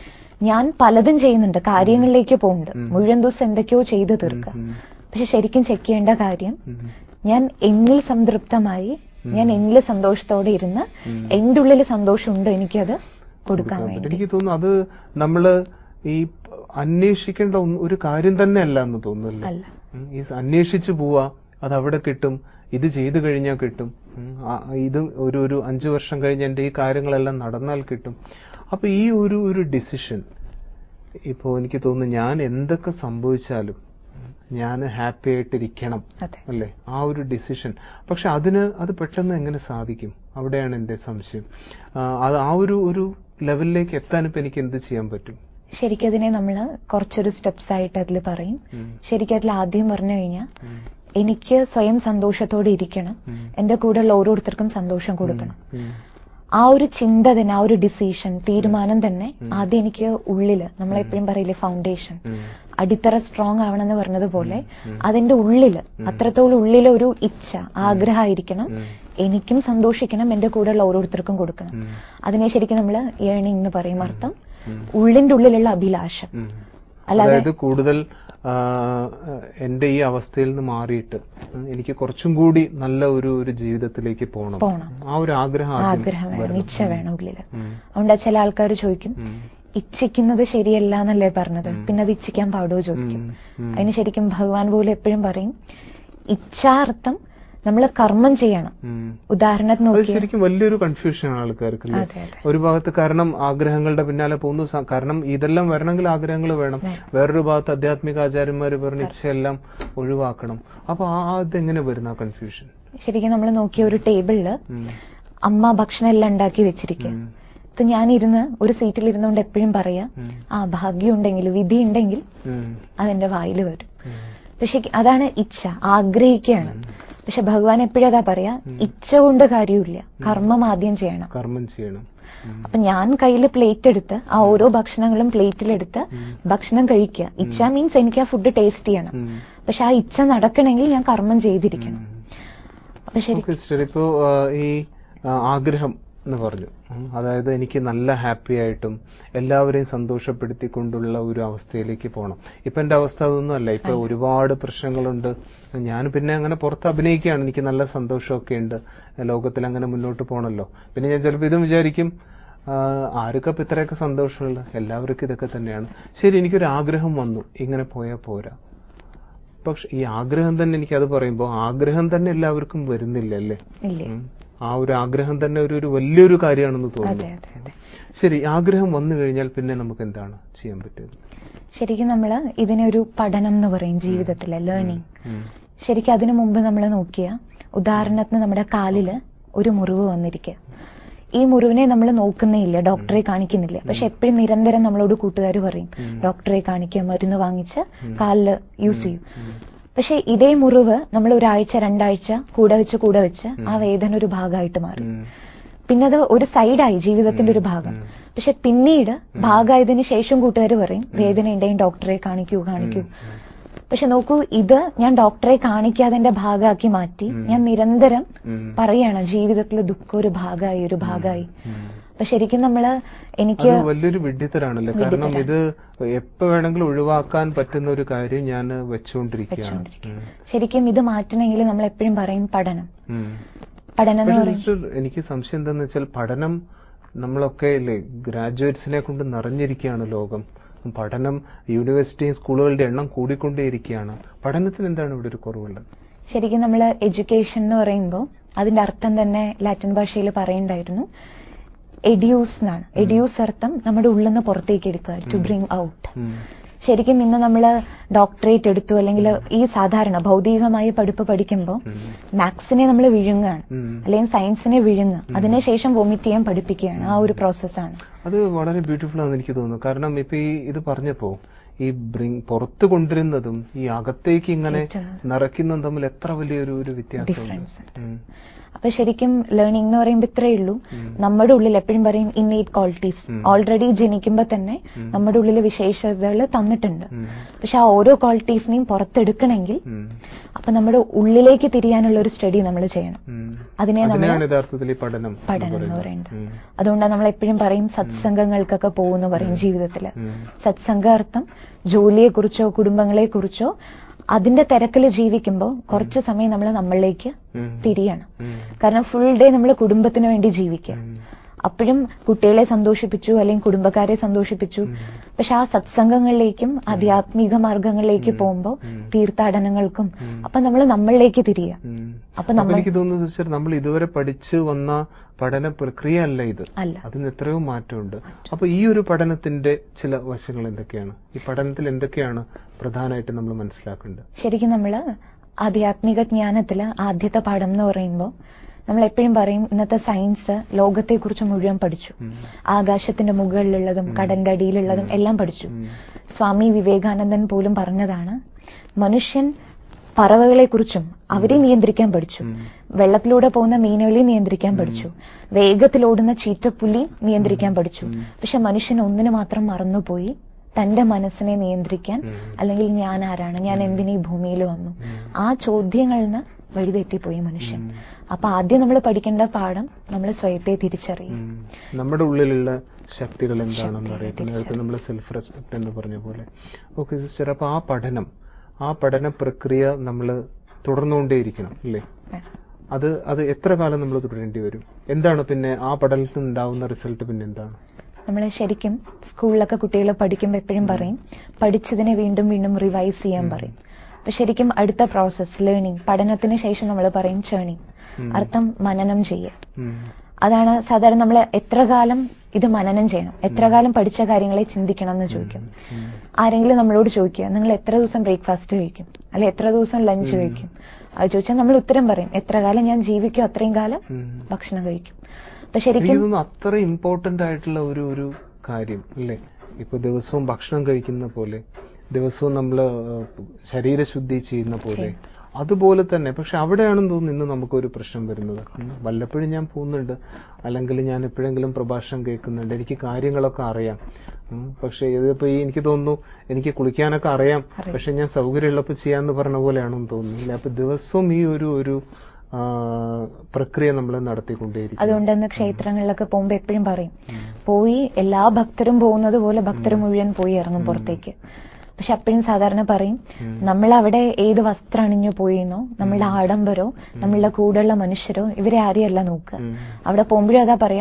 ഞാൻ പലതും ചെയ്യുന്നുണ്ട് കാര്യങ്ങളിലേക്ക് പോകുന്നുണ്ട് മുഴുവൻ ദിവസം എന്തൊക്കെയോ ചെയ്തു തീർക്കുക ഉം. പക്ഷെ ശരിക്കും ചെക്ക് ചെയ്യേണ്ട കാര്യം ഉം. ഞാൻ എന്നിൽ സംതൃപ്തമായി ഞാൻ എന്നിൽ സന്തോഷത്തോടെ ഇരുന്ന് എന്റെ ഉള്ളിൽ സന്തോഷമുണ്ട് എനിക്കത് കൊടുക്കാൻ കൊടുക്കാൻ പറ്റും. വേണ്ടി എനിക്ക് തോന്നുന്നു അത് നമ്മള് ഈ അന്വേഷിക്കേണ്ട ഒന്ന് ഒരു കാര്യം തന്നെ അല്ല എന്ന് തോന്നുന്നു അല്ല ഉം, ഈ അന്വേഷിച്ചു പോവാ അത് അവിടെ കിട്ടും ഇത് ചെയ്തു കഴിഞ്ഞാൽ കിട്ടും ഉം, ആ, ഇത് ഒരു ഒരു അഞ്ചു വർഷം കഴിഞ്ഞ് എന്റെ ഈ കാര്യങ്ങളെല്ലാം നടന്നാൽ കിട്ടും അപ്പൊ ഈ ഒരു ഒരു ഡിസിഷൻ ഇപ്പോ എനിക്ക് തോന്നുന്നു ഞാൻ എന്തൊക്കെ സംഭവിച്ചാലും ഞാൻ ഹാപ്പി ആയിട്ടിരിക്കണം അതെ അല്ലേ ആ ഒരു ഡിസിഷൻ പക്ഷെ അതിന് അത് പെട്ടെന്ന് എങ്ങനെ സാധിക്കും അവിടെയാണ് എന്റെ സംശയം ആ, അത് ആ ഒരു ഒരു ലെവലിലേക്ക് എത്താൻ ഇപ്പൊ എനിക്ക് എന്ത് ചെയ്യാൻ പറ്റും ശരിക്കും അതിനെ നമ്മൾ കുറച്ചൊരു സ്റ്റെപ്സ് ആയിട്ട് അതിൽ പറയും ഉം. ശരിക്കും അതിൽ ആദ്യം പറഞ്ഞു കഴിഞ്ഞാൽ ഉം. എനിക്ക് സ്വയം സന്തോഷത്തോടെ ഇരിക്കണം ഉം. എന്റെ കൂടെയുള്ള ഓരോരുത്തർക്കും സന്തോഷം കൊടുക്കണം ഉം. ആ ഒരു ചിന്ത തന്നെ ആ ഒരു ഡിസിഷൻ തീരുമാനം തന്നെ ആദ്യം എനിക്ക് ഉള്ളില് നമ്മളെപ്പോഴും പറയില്ലേ ഫൗണ്ടേഷൻ ഉം. അടിത്തറ സ്ട്രോങ് ആവണമെന്ന് പറഞ്ഞതുപോലെ അതിന്റെ ഉള്ളില് അത്രത്തോളം ഉള്ളിലെ ഒരു ഇച്ഛ ആഗ്രഹമായിരിക്കണം ഉം. എനിക്കും സന്തോഷിക്കണം എന്റെ കൂടെയുള്ള ഓരോരുത്തർക്കും കൊടുക്കണം ഉം. അതിനെ ശരിക്കും നമ്മൾ ഏണിംഗ് എന്ന് പറയും അർത്ഥം ഉം. ഉള്ളിന്റെ ഉള്ളിലുള്ള അഭിലാഷം ഉം. അല്ലാതെ അതായത് കൂടുതൽ ആ, എന്റെ ഈ അവസ്ഥയിൽ നിന്ന് മാറിയിട്ട് ഉം, എനിക്ക് കുറച്ചും കൂടി നല്ല ഒരു ഒരു ജീവിതത്തിലേക്ക് പോകണം പോണം. ആ ഒരു ആഗ്രഹം ആദ്യം ആഗ്രഹം വേണം വരണം. ഇച്ഛ വേണം ഉള്ളില് ഉം. അതുകൊണ്ട് ചില ആൾക്കാർ ചോദിക്കും ഉം. ഇച്ഛിക്കുന്നത് ശരിയല്ല എന്നല്ലേ പറഞ്ഞത് പിന്നെ അത് ഇച്ഛിക്കാൻ പാടുമോ ചോദിക്കും ഉം. ഉം. അതിന് ശരിക്കും ഭഗവാൻ പോലും എപ്പോഴും പറയും ഇച്ഛാർത്ഥം നമ്മൾ കർമ്മം ചെയ്യണം ഉം. ഉദാഹരണത്തിന് അത് നോക്കിയാൽ ശരിക്കും വലിയൊരു കൺഫ്യൂഷനാണ് ആൾക്കാർക്ക് അല്ലേ? അതെ, അതെ. ഒരു ഭാഗത്ത് കാരണം ആഗ്രഹങ്ങളുടെ പിന്നാലെ പോകുന്നു സ- കാരണം ഇതെല്ലാം വരണമെങ്കിൽ ആഗ്രഹങ്ങൾ വേണം വേറൊരു ഭാഗത്ത് ആധ്യാത്മിക ആചാര്യന്മാർ പറഞ്ഞ ഇച്ഛയെല്ലാം ഒഴിവാക്കണം അപ്പൊ ആ അതെങ്ങനെ വരുന്ന കൺഫ്യൂഷൻ ശരിക്കും നമ്മൾ നോക്കിയ ഒരു ടേബിളില് അമ്മ ഭക്ഷണം എല്ലാം ഉണ്ടാക്കി വെച്ചിരിക്കുക ഇത് ഞാൻ ഇരുന്ന് ഒരു സീറ്റിൽ ഇരുന്നുകൊണ്ട് എപ്പോഴും പറയാ ആ ഭാഗ്യം ഉണ്ടെങ്കിൽ വിധി ഉണ്ടെങ്കിൽ അതെന്റെ വായിൽ വരും പക്ഷെ അതാണ് ഇച്ഛ ആഗ്രഹിക്കുകയാണ് പക്ഷെ ഭഗവാൻ എപ്പോഴും അതാ പറയാ ഇച്ഛ കൊണ്ട് കാര്യമില്ല കർമ്മം ആദ്യം ചെയ്യണം കർമ്മം ചെയ്യണം ഉം. അപ്പൊ ഞാൻ കയ്യിൽ പ്ലേറ്റ് എടുത്ത് ആ ഓരോ ഭക്ഷണങ്ങളും പ്ലേറ്റിലെടുത്ത് ഭക്ഷണം കഴിക്കുക ഇച്ഛ മീൻസ് എനിക്ക് ആ ഫുഡ് ടേസ്റ്റ് ചെയ്യണം ഉം. പക്ഷെ ആ ഇച്ഛ നടക്കണമെങ്കിൽ ഞാൻ കർമ്മം ചെയ്തിരിക്കണം അപ്പൊ ശരി ഓക്കെ സിസ്റ്റർ ഇപ്പോ ആ, ഈ ആ, ആഗ്രഹം എന്ന് പറഞ്ഞു ഉം. അതായത് എനിക്ക് നല്ല ഹാപ്പി ആയിട്ടും എല്ലാവരെയും സന്തോഷപ്പെടുത്തിക്കൊണ്ടുള്ള ഒരു അവസ്ഥയിലേക്ക് പോകണം ഇപ്പൊ എന്റെ അവസ്ഥ അതൊന്നും അല്ല ഇപ്പൊ ഒരുപാട് പ്രശ്നങ്ങളുണ്ട് ഞാൻ പിന്നെ അങ്ങനെ പുറത്ത് അഭിനയിക്കുകയാണ് എനിക്ക് നല്ല സന്തോഷമൊക്കെ ഉണ്ട് ലോകത്തിൽ അങ്ങനെ മുന്നോട്ട് പോകണല്ലോ പിന്നെ ഞാൻ ചിലപ്പോൾ ഇതും വിചാരിക്കും ആ, ആർക്കും ഇപ്പൊ ഇത്രയൊക്കെ സന്തോഷമുള്ള എല്ലാവർക്കും ഇതൊക്കെ തന്നെയാണ് ശരി എനിക്കൊരു ആഗ്രഹം വന്നു ഇങ്ങനെ പോയാൽ പോരാ പക്ഷെ ഈ ആഗ്രഹം തന്നെ എനിക്ക് അത് പറയുമ്പോൾ ആഗ്രഹം തന്നെ എല്ലാവർക്കും വരുന്നില്ല അല്ലേ ഇല്ലേ ഉം. ആ ഒരു ആഗ്രഹം തന്നെ ഒരു ഒരു വലിയൊരു കാര്യമാണെന്ന് അതെ തോന്നുന്നു അതെ അതെ ശരി ആഗ്രഹം വന്നു കഴിഞ്ഞാൽ പിന്നെ നമുക്ക് എന്താണ് ചെയ്യാൻ പറ്റുന്നത് ശരിക്കും നമ്മൾ ഇതിനെ ഒരു പഠനം എന്ന് പറയും ജീവിതത്തിലെ ലേണിംഗ് ഉം. ശരിക്കും അതിനു മുമ്പ് നമ്മൾ നോക്കിയ ഉദാഹരണത്തിന് നമ്മുടെ കാലില് ഒരു മുറിവ് വന്നിരിക്കുക ഈ മുറിവിനെ നമ്മൾ നോക്കുന്നേ ഇല്ല ഡോക്ടറെ കാണിക്കുന്നില്ല പക്ഷെ എപ്പോഴും നിരന്തരം നമ്മളോട് കൂട്ടുകാർ പറയും ഉം. ഡോക്ടറെ കാണിക്കുക മരുന്ന് വാങ്ങിച്ച് ഉം. കാലില് യൂസ് ചെയ്യും ഉം. പക്ഷെ ഇതേ മുറിവ് നമ്മൾ ഒരാഴ്ച രണ്ടാഴ്ച കൂടെ വെച്ച് കൂടെ വെച്ച് ആ ഉം. വേദന ഒരു ഭാഗമായിട്ട് മാറി ഉം. പിന്നെ അത് ഒരു സൈഡായി ജീവിതത്തിന്റെ ഒരു ഉം. ഭാഗം ഉം. പക്ഷെ പിന്നീട് ഉം. ഭാഗമായതിനു ശേഷം കൂട്ടുകാർ പറയും വേദന ഉണ്ടെങ്കിൽ ഡോക്ടറെ കാണിക്കൂ കാണിക്കൂ ഉം. പക്ഷെ നോക്കൂ ഇത് ഞാൻ ഡോക്ടറെ കാണിക്കാതെ എന്റെ ഭാഗമാക്കി മാറ്റി ഉം. ഞാൻ നിരന്തരം ഉം. പറയാണ് ജീവിതത്തിലെ ദുഃഖം ഒരു ഭാഗമായി ഒരു ഭാഗമായി ഉം. അപ്പൊ ശരിക്കും നമ്മള് അത് എനിക്ക് വലിയൊരു വിഡ്ഢിത്തരാണല്ലോ കാരണം ഇത് എപ്പോ വേണമെങ്കിലും ഒഴിവാക്കാൻ പറ്റുന്ന ഒരു കാര്യം ഞാൻ വെച്ചുകൊണ്ടിരിക്കുകയാണ് വെച്ചുകൊണ്ടിരിക്കുകയാണ്. ഉം. ശരിക്കും ഇത് മാറ്റണമെങ്കിൽ നമ്മൾ എപ്പോഴും പറയും പഠനം ഉം. പഠനം എന്ന് പക്ഷേ പറയും സിസ്റ്റർ എനിക്ക് സംശയം എന്താന്ന് വെച്ചാൽ പഠനം നമ്മളൊക്കെ ഇല്ലേ ഗ്രാജുവേറ്റ്സിനെ കൊണ്ട് നിറഞ്ഞിരിക്കുകയാണ് ലോകം പഠനം യൂണിവേഴ്സിറ്റിയും സ്കൂളുകളുടെ എണ്ണം കൂടിക്കൊണ്ടേയിരിക്കുകയാണ് പഠനത്തിന് എന്താണ് ഇവിടെ ഒരു കുറവുള്ളത് ശരിക്കും നമ്മൾ എഡ്യൂക്കേഷൻ എന്ന് പറയുമ്പോൾ അതിന്റെ അർത്ഥം തന്നെ ലാറ്റിൻ ഭാഷയിൽ പറയണ്ടായിരുന്നു എഡ്യൂസ് എന്നാണ് എഡ്യൂസ് അർത്ഥം നമ്മുടെ ഉള്ളിൽ നിന്ന് പുറത്തേക്ക് എടുക്കുക ടു ഉം. ബ്രിങ് ഔട്ട് ഉം. ശരിക്കും ഇന്ന് നമ്മൾ ഡോക്ടറേറ്റ് എടുത്തു അല്ലെങ്കിൽ ഈ സാധാരണ ഭൗതികമായ പഠിപ്പ് പഠിക്കുമ്പോൾ ഉം. മാത്സിനെ നമ്മൾ വിഴുങ്ങുകയാണ് ഉം. അല്ലെങ്കിൽ സയൻസിനെ വിഴുങ്ങുക അതിനുശേഷം വൊമിറ്റ് ചെയ്യാൻ പഠിപ്പിക്കുകയാണ് ആ ഒരു പ്രോസസ്സാണ് അത് വളരെ ബ്യൂട്ടിഫുൾ ആണെന്ന് എനിക്ക് തോന്നുന്നു കാരണം ഇപ്പൊ ഈ ഇത് പറഞ്ഞപ്പോ ഈ ബ്രിങ് പുറത്തു കൊണ്ടുവരുന്നതും ഈ അകത്തേക്ക് ഇങ്ങനെ ഏറ്റവും- നിറയ്ക്കുന്നതും തമ്മിൽ എത്ര വലിയൊരു ഒരു വ്യത്യാസമുണ്ട് Difference ഉണ്ട്. ഉം. അപ്പൊ ശരിക്കും ലേണിംഗ് എന്ന് പറയുമ്പോൾ ഇത്രയേ ഉള്ളൂ ഉം. നമ്മുടെ ഉള്ളിൽ എപ്പോഴും പറയും ഇന്നേറ്റ് ക്വാളിറ്റീസ് ഉം. ഓൾറെഡി ജനിക്കുമ്പോൾ തന്നെ ഉം. നമ്മുടെ ഉള്ളിൽ വിശേഷതകൾ തന്നിട്ടുണ്ട് ഉം. പക്ഷെ ആ ഓരോ ക്വാളിറ്റീസിനെയും പുറത്തെടുക്കണമെങ്കിൽ ഉം. അപ്പൊ നമ്മുടെ ഉള്ളിലേക്ക് തിരിയാനുള്ള ഒരു സ്റ്റഡി നമ്മൾ ചെയ്യണം ഉം. അതിനെ നമ്മൾ അതിനാണ് യഥാർത്ഥത്തിൽ ഈ പഠനം എന്ന് പഠനം എന്ന് പറയുന്നത്. പറയുന്നത് ഉം. അതുകൊണ്ടാണ് നമ്മൾ എപ്പോഴും പറയും സത്സംഗങ്ങൾക്കൊക്കെ പോകുന്നു പറയും ജീവിതത്തില് ഉം. സത്സംഗാർത്ഥം ജോലിയെ കുറിച്ചോ കുടുംബങ്ങളെ കുറിച്ചോ അതിന്റെ തിരക്കിൽ ജീവിക്കുമ്പോൾ കുറച്ച് സമയം നമ്മൾ നമ്മളിലേക്ക് ഉം. തിരിയണം ഉം. കാരണം ഫുൾ ഡേ നമ്മൾ കുടുംബത്തിന് വേണ്ടി ജീവിക്കുക ഉം. അപ്പോഴും കുട്ടികളെ സന്തോഷിപ്പിച്ചു അല്ലെങ്കിൽ കുടുംബക്കാരെ സന്തോഷിപ്പിച്ചു ഉം. പക്ഷെ ആ സത്സംഗങ്ങളിലേക്കും ആധ്യാത്മിക മാർഗങ്ങളിലേക്ക് ഉം. പോകുമ്പോൾ ഉം. തീർത്ഥാടനങ്ങൾക്കും ഉം. അപ്പൊ നമ്മൾ നമ്മളിലേക്ക് തിരിയുക ഉം. അപ്പൊ അപ്പൊ നമ്മൾ എനിക്ക് തോന്നുന്നു സിസ്റ്റർ നമ്മൾ ഇതുവരെ പഠിച്ചു വന്ന പഠന പ്രക്രിയ അല്ല ഇത് അല്ല അതിന് എത്രയോ മാറ്റമുണ്ട് അപ്പൊ ഈ ഒരു പഠനത്തിന്റെ ചില വശങ്ങൾ എന്തൊക്കെയാണ് ഈ പഠനത്തിൽ എന്തൊക്കെയാണ് പ്രധാനമായിട്ട് നമ്മൾ മനസ്സിലാക്കേണ്ടത് ശരിക്കും നമ്മൾ ആധ്യാത്മിക ജ്ഞാനത്തില് ആദ്യത്തെ പാഠം എന്ന് പറയുമ്പോൾ നമ്മൾ എപ്പോഴും പറയും ഇന്നത്തെ സയൻസ് ലോകത്തെക്കുറിച്ച് മുഴുവൻ പഠിച്ചു ഉം. ആകാശത്തിന്റെ മുകളിലുള്ളതും കടന്റെ അടിയിലുള്ളതും എല്ലാം പഠിച്ചു ഉം. സ്വാമി വിവേകാനന്ദൻ പോലും പറഞ്ഞതാണ് മനുഷ്യൻ പറവകളെ കുറിച്ചും അവരെ നിയന്ത്രിക്കാൻ പഠിച്ചു ഉം. വെള്ളത്തിലൂടെ പോകുന്ന മീനുകളെ നിയന്ത്രിക്കാൻ പഠിച്ചു വേഗത്തിലോടുന്ന ചീറ്റപ്പുലി നിയന്ത്രിക്കാൻ പഠിച്ചു ഉം. പക്ഷെ മനുഷ്യൻ ഒന്നിനു മാത്രം മറന്നുപോയി തന്റെ മനസ്സിനെ നിയന്ത്രിക്കാൻ ഉം. അല്ലെങ്കിൽ ഞാൻ ആരാണ് ഞാൻ എന്തിനീ ഭൂമിയിൽ വന്നു ഉം. ആ ചോദ്യങ്ങളിൽ നിന്ന് വഴിതെറ്റിപ്പോയി മനുഷ്യൻ ഉം. അപ്പൊ ആദ്യം നമ്മൾ പഠിക്കേണ്ട പാഠം നമ്മൾ സ്വയത്തെ തിരിച്ചറിയും ഉം. നമ്മുടെ ഉള്ളിലുള്ള ശക്തികൾ എന്താണെന്ന് ശക്തികളെ അറിയാം നേരത്തെ തിരിച്ചറിയും. നമ്മൾ സെൽഫ് റെസ്പെക്ട് എന്ന് പറഞ്ഞ പോലെ ഓക്കെ സിസ്റ്റർ അപ്പൊ ആ പഠനം ആ പഠന പ്രക്രിയ നമ്മൾ തുടർന്നുകൊണ്ടേയിരിക്കണം അല്ലേ അത് അത് എത്ര കാലം നമ്മൾ തുടരേണ്ടി വരും എന്താണ് പിന്നെ ആ പഠനത്തിൽ നിന്നുണ്ടാവുന്ന റിസൾട്ട് പിന്നെ എന്താണ് നമ്മൾ ശരിക്കും സ്കൂളിലൊക്കെ കുട്ടികൾ പഠിക്കുമ്പോൾ എപ്പോഴും പറയും പഠിച്ചതിനെ വീണ്ടും വീണ്ടും റിവൈസ് ചെയ്യാൻ പറയും അപ്പൊ ശരിക്കും അടുത്ത പ്രോസസ് ലേണിംഗ് പഠനത്തിന് ശേഷം നമ്മൾ പറയും ചേണിങ് ഉം. അർത്ഥം മനനം ചെയ്യുക ഉം. അതാണ് സാധാരണ നമ്മൾ എത്ര കാലം ഇത് മനനം ചെയ്യണം എത്ര കാലം പഠിച്ച കാര്യങ്ങളെ ചിന്തിക്കണം എന്ന് ചോദിക്കും ഉം. ആരെങ്കിലും നമ്മളോട് ചോദിക്കുക നിങ്ങൾ എത്ര ദിവസം ബ്രേക്ക്ഫാസ്റ്റ് കഴിക്കും അല്ലെ എത്ര ദിവസം ലഞ്ച് കഴിക്കും അത് ചോദിച്ചാൽ നമ്മൾ ഉത്തരം പറയും എത്ര കാലം ഞാൻ ജീവിക്കും അത്രയും കാലം ഉം. ഭക്ഷണം കഴിക്കും അപ്പൊ എനിക്ക് ശരിക്കും തോന്നുന്നു അത്ര ഇമ്പോർട്ടന്റ് ആയിട്ടുള്ള ഒരു ഒരു കാര്യം അല്ലേ ഇപ്പൊ ദിവസവും ഭക്ഷണം കഴിക്കുന്ന പോലെ ദിവസവും നമ്മൾ ശരീരശുദ്ധി ചെയ്യുന്ന പോലെ അതുപോലെ തന്നെ പക്ഷെ അവിടെയാണെന്ന് തോന്നുന്നു ഇന്ന് നമുക്കൊരു പ്രശ്നം വരുന്നത് ഉം, വല്ലപ്പോഴും ഞാൻ പോകുന്നുണ്ട് അല്ലെങ്കിൽ ഞാൻ എപ്പോഴെങ്കിലും പ്രഭാഷണം കേൾക്കുന്നുണ്ട് എനിക്ക് കാര്യങ്ങളൊക്കെ അറിയാം ഉം, പക്ഷെ ഇതിപ്പോ ഈ എനിക്ക് തോന്നുന്നു എനിക്ക് കുളിക്കാനൊക്കെ അറിയാം അറിയാം. പക്ഷെ ഞാൻ സൗകര്യമുള്ളപ്പോൾ ചെയ്യാന്ന് പറഞ്ഞ പോലെയാണെന്ന് തോന്നുന്നു ഇല്ലേ? അപ്പൊ ദിവസവും ഈ ഒരു ഒരു ആ, പ്രക്രിയ നമ്മൾ നടത്തിക്കൊണ്ടേയിരിക്കും അതുകൊണ്ട് തന്നെ ക്ഷേത്രങ്ങളിലൊക്കെ പോകുമ്പോ എപ്പോഴും പറയും പോയി എല്ലാ ഭക്തരും പോകുന്നത് പോലെ ഭക്തർ മുഴുവൻ പോയി ഇറങ്ങും പുറത്തേക്ക് പക്ഷെ അപ്പോഴും സാധാരണ പറയും ഉം. നമ്മൾ അവിടെ ഏത് വസ്ത്രം അണിഞ്ഞു പോയിന്നോ നമ്മളുടെ ആഡംബരോ നമ്മളുടെ കൂടെയുള്ള മനുഷ്യരോ ഇവരെ ആരെയല്ല നോക്കുക ഉം. അവിടെ പോകുമ്പോഴും അതാ പറയാ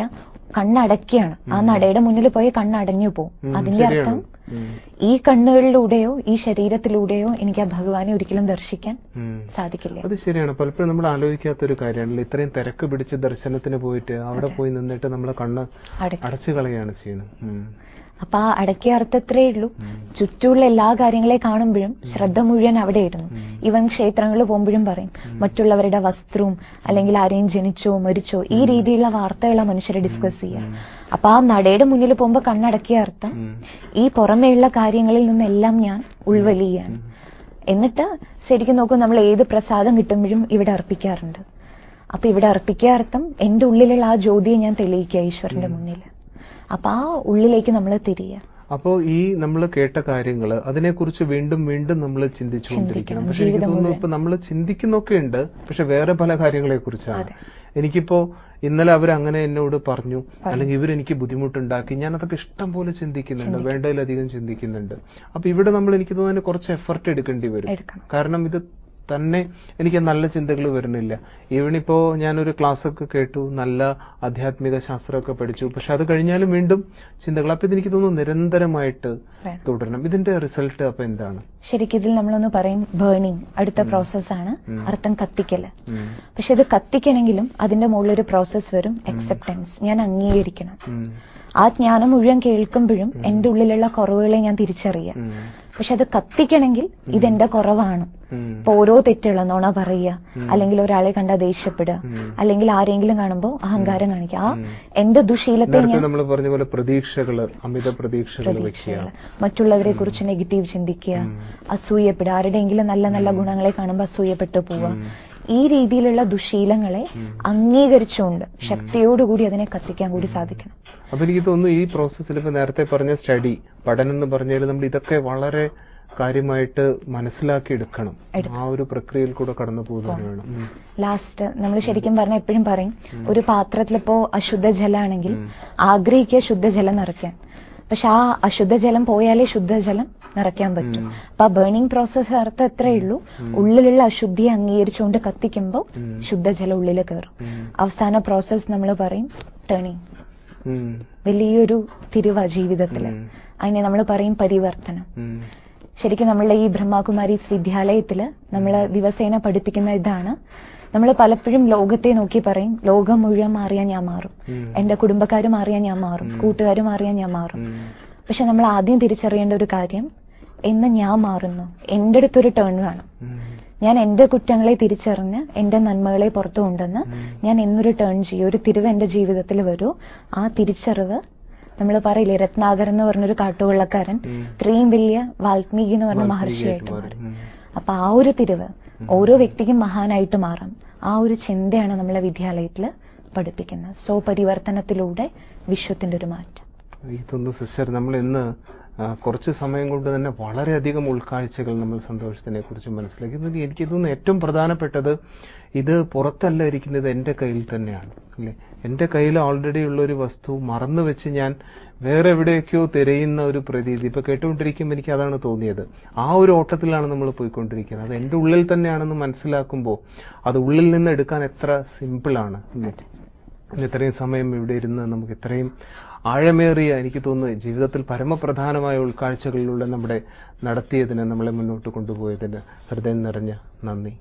കണ്ണടക്കുകയാണ് ആ നടയുടെ മുന്നിൽ പോയി കണ്ണടഞ്ഞു പോകും ഉം, അതിന്റെ ശരിയാണ്. അർത്ഥം ഉം, ഈ കണ്ണുകളിലൂടെയോ ഈ ശരീരത്തിലൂടെയോ എനിക്ക് ആ ഭഗവാനെ ഒരിക്കലും ദർശിക്കാൻ ഉം. സാധിക്കില്ല അത് ശരിയാണ് പലപ്പോഴും നമ്മൾ ആലോചിക്കാത്ത ഒരു കാര്യമാണല്ലോ ഇത്രയും തിരക്ക് പിടിച്ച് ദർശനത്തിന് പോയിട്ട് അവിടെ പോയി നിന്നിട്ട് നമ്മളെ കണ്ണ് അടയ്ക്കും അടച്ചു കളയാണ് ചെയ്യുന്നത് ഉം. അപ്പൊ ആ അടക്കിയ അർത്ഥത്രേ ഉള്ളൂ ഉം. ചുറ്റുമുള്ള എല്ലാ കാര്യങ്ങളെ കാണുമ്പോഴും ശ്രദ്ധ മുഴുവൻ അവിടെയായിരുന്നു ഉം. ഇവൻ ക്ഷേത്രങ്ങളിൽ പോകുമ്പോഴും പറയും മറ്റുള്ളവരുടെ വസ്ത്രവും അല്ലെങ്കിൽ ആരെയും ജനിച്ചോ മരിച്ചോ ഈ രീതിയിലുള്ള വാർത്തകളാണ് മനുഷ്യരെ ഡിസ്കസ് ചെയ്യുക അപ്പൊ ആ നടയുടെ മുന്നിൽ പോകുമ്പോ കണ്ണടക്കിയ അർത്ഥം ഉം. ഈ പുറമേയുള്ള കാര്യങ്ങളിൽ നിന്നെല്ലാം ഞാൻ ഉൾവലിയാണ് എന്നിട്ട് ശരിക്കും നോക്കൂ നമ്മൾ ഏത് പ്രസാദം കിട്ടുമ്പോഴും ഇവിടെ അർപ്പിക്കാറുണ്ട് അപ്പൊ ഇവിടെ അർപ്പിക്കുക അർത്ഥം എന്റെ ഉള്ളിലുള്ള ആ ജ്യോതിയെ ഞാൻ തെളിയിക്കുക ഈശ്വരന്റെ മുന്നിൽ അപ്പൊ ആ ഉള്ളിലേക്ക് നമ്മൾ തിരിയുക അപ്പോ ഈ നമ്മൾ കേട്ട കാര്യങ്ങൾ അതിനെക്കുറിച്ച് വീണ്ടും വീണ്ടും നമ്മൾ ചിന്തിച്ചുകൊണ്ടിരിക്കണം ചിന്തിക്കണം. പക്ഷെ എനിക്ക് ജീവിതം തോന്നുന്നു മുഴുവൻ. ഇപ്പൊ നമ്മൾ ചിന്തിക്കുന്നൊക്കെ ഉണ്ട് പക്ഷെ വേറെ പല കാര്യങ്ങളെ കുറിച്ചാണ് അതെ. എനിക്കിപ്പോ ഇന്നലെ അവർ അങ്ങനെ എന്നോട് പറഞ്ഞു അല്ലെങ്കിൽ ഇവരെനിക്ക് ബുദ്ധിമുട്ടുണ്ടാക്കി ഞാൻ അതൊക്കെ ഇഷ്ടം പോലെ ചിന്തിക്കുന്നുണ്ട് വേണ്ടതിലധികം ചിന്തിക്കുന്നുണ്ട് അപ്പൊ ഇവിടെ നമ്മൾ എനിക്ക് തോന്നുന്നു കുറച്ച് എഫർട്ട് എടുക്കേണ്ടി വരും എടുക്കണം കാരണം ഇത് തന്നെ എനിക്ക് നല്ല ചിന്തകൾ വരുന്നില്ല ഈവനിപ്പോ ഞാനൊരു ക്ലാസ് ഒക്കെ കേട്ടു നല്ല ആധ്യാത്മിക ശാസ്ത്രമൊക്കെ പഠിച്ചു പക്ഷെ അത് കഴിഞ്ഞാലും വീണ്ടും ചിന്തകൾ അപ്പൊ ഇതെനിക്ക് തോന്നുന്നു നിരന്തരമായിട്ട് വേണം. തുടരണം ഇതിന്റെ റിസൾട്ട് അപ്പൊ എന്താണ് ശരിക്കും ഇതിൽ നമ്മളൊന്ന് പറയും ബേണിംഗ് അടുത്ത പ്രോസസ്സാണ് ഉം. അർത്ഥം കത്തിക്കല് ഉം. പക്ഷെ ഇത് കത്തിക്കണമെങ്കിലും അതിന്റെ മുകളിൽ ഒരു പ്രോസസ്സ് വരും അക്സെപ്റ്റൻസ് ഞാൻ അംഗീകരിക്കണം ഉം. ആ ജ്ഞാനം മുഴുവൻ കേൾക്കുമ്പോഴും എന്റെ ഉള്ളിലുള്ള കുറവുകളെ ഞാൻ തിരിച്ചറിയാം ഉം. പക്ഷെ അത് കത്തിക്കണമെങ്കിൽ ഇതെന്റെ കുറവാണ് ഉം. ഇപ്പൊ ഓരോ തെറ്റുള്ള നുണ പറയുക അല്ലെങ്കിൽ ഒരാളെ കണ്ടാൽ ദേഷ്യപ്പെടുക ഉം. അല്ലെങ്കിൽ ആരെങ്കിലും കാണുമ്പോൾ അഹങ്കാരം കാണിക്കുക ആ ഉം. എന്റെ ദുശീലത്തെ നേരത്തെ ഞാൻ നമ്മൾ പറഞ്ഞ പോലെ പ്രതീക്ഷകള് അമിത പ്രതീക്ഷകൾ വെക്കുക പ്രതീക്ഷകള് മറ്റുള്ളവരെ കുറിച്ച് നെഗറ്റീവ് ചിന്തിക്കുക ഉം. അസൂയപ്പെടുക ആരുടെയെങ്കിലും നല്ല നല്ല ഗുണങ്ങളെ കാണുമ്പോൾ അസൂയപ്പെട്ടു പോവുക ഉം. ഈ രീതിയിലുള്ള ദുശീലങ്ങളെ അംഗീകരിച്ചുകൊണ്ട് ശക്തിയോടുകൂടി അതിനെ കത്തിക്കാൻ കൂടി സാധിക്കണം അപ്പൊ എനിക്ക് തോന്നുന്നു ഈ പ്രോസസ്സിൽ ഇപ്പൊ നേരത്തെ പറഞ്ഞ സ്റ്റഡി പഠനം എന്ന് പറഞ്ഞാൽ നമ്മൾ ഇതൊക്കെ വളരെ കാര്യമായിട്ട് മനസ്സിലാക്കി എടുക്കണം ആ ഒരു പ്രക്രിയയിൽ കൂടെ കടന്നു പോകുന്നത് വേണം ഉം. ലാസ്റ്റ് നമ്മൾ ശരിക്കും പറഞ്ഞ എപ്പോഴും പറയും ഒരു പാത്രത്തിലിപ്പോ അശുദ്ധ ജലമാണെങ്കിൽ ആഗ്രഹിക്കുക ശുദ്ധജലം നിറയ്ക്കാൻ പക്ഷെ ആ അശുദ്ധജലം പോയാലേ ശുദ്ധജലം നിറയ്ക്കാൻ പറ്റും അപ്പൊ ആ ബേണിംഗ് പ്രോസസ്സ് അർത്ഥം എത്രയേ ഉള്ളൂ ഉള്ളിലുള്ള അശുദ്ധിയെ അംഗീകരിച്ചുകൊണ്ട് കത്തിക്കുമ്പോൾ ഉം. ശുദ്ധജലം ഉള്ളിൽ കയറും ഉം. അവസാന പ്രോസസ്സ് നമ്മൾ പറയും ടേണിംഗ് ഉം. വലിയൊരു തിരുവ ജീവിതത്തില് ഉം. അതിനെ നമ്മൾ പറയും പരിവർത്തനം ഉം. ശരിക്കും നമ്മളുടെ ഈ ബ്രഹ്മകുമാരീസ് വിദ്യാലയത്തില് നമ്മൾ ദിവസേന പഠിപ്പിക്കുന്ന ഇതാണ് നമ്മൾ പലപ്പോഴും ലോകത്തെ നോക്കി പറയും ലോകം മുഴുവൻ മാറിയാൽ ഞാൻ മാറും ഉം. എന്റെ കുടുംബക്കാർ മാറിയാൽ ഞാൻ മാറും കൂട്ടുകാർ മാറിയാൽ ഞാൻ മാറും ഉം. പക്ഷെ നമ്മൾ ആദ്യം തിരിച്ചറിയേണ്ട ഒരു കാര്യം എന്ന് ഞാൻ മാറുന്നു എന്റെ അടുത്തൊരു ടേൺ വേണം ഉം. ഞാൻ എന്റെ കുറ്റങ്ങളെ തിരിച്ചറിഞ്ഞ് എന്റെ നന്മകളെ പുറത്തു കൊണ്ടുവന്ന് ഞാൻ എന്നൊരു ടേൺ ചെയ്യും ഒരു തിരിവ് എന്റെ ജീവിതത്തിൽ വരൂ ആ തിരിച്ചറിവ് നമ്മൾ പറയില്ലേ രത്നാകർ എന്ന് പറഞ്ഞൊരു കാട്ടുകൊള്ളക്കാരൻ ഉം. ഇത്രയും വലിയ വാൽമീകി എന്ന് പറഞ്ഞ വാൽമീകിയായിട്ട് മഹർഷിയായിട്ട് മാറി മാറും. ഉം. അപ്പൊ ആ ഒരു തിരിവ് ഓരോ വ്യക്തിക്കും മഹാനായിട്ട് മാറാം ആ ഒരു ചിന്തയാണ് നമ്മളെ വിദ്യാലയത്തിൽ പഠിപ്പിക്കുന്നത് സോ പരിവർത്തനത്തിലൂടെ വിശ്വത്തിന്റെ ഒരു മാറ്റം ഇതൊന്ന് സിസ്റ്റർ നമ്മൾ ഇന്ന് ആ, കുറച്ച് സമയം കൊണ്ട് തന്നെ വളരെയധികം ഉൾക്കാഴ്ചകൾ നമ്മൾ സന്തോഷത്തിനെ കുറിച്ച് മനസ്സിലാക്കി ഇത് എനിക്ക് തോന്നുന്നു ഏറ്റവും പ്രധാനപ്പെട്ടത് ഇത് പുറത്തല്ല ഇരിക്കുന്നത് എൻ്റെ കയ്യിൽ തന്നെയാണ് അല്ലേ എൻ്റെ കയ്യിൽ ഓൾറെഡി ഉള്ള ഒരു വസ്തു മറന്നു വെച്ച് ഞാൻ വേറെ എവിടെയൊക്കെയോ തിരയുന്ന ഒരു പ്രതീതി ഇപ്പൊ കേട്ടുകൊണ്ടിരിക്കുമ്പോൾ എനിക്ക് അതാണ് തോന്നിയത് ആ ഒരു ഓട്ടത്തിലാണ് നമ്മൾ പോയിക്കൊണ്ടിരിക്കുന്നത് അത് എൻ്റെ ഉള്ളിൽ തന്നെയാണെന്ന് മനസ്സിലാക്കുമ്പോൾ അത് ഉള്ളിൽ നിന്ന് എടുക്കാൻ എത്ര സിമ്പിളാണ് അല്ലേ ഇത്രയും സമയം ഇവിടെ ഇരുന്ന് നമുക്ക് ഇത്രയും ആഴമേറിയ എനിക്ക് തോന്നുന്നു ജീവിതത്തിൽ പരമപ്രധാനമായ ഉൾക്കാഴ്ചകളിലൂടെ നമ്മുടെ നടത്തിയതിന് നമ്മളെ മുന്നോട്ട് കൊണ്ടുപോയതിന് ഹൃദയം നിറഞ്ഞ നന്ദി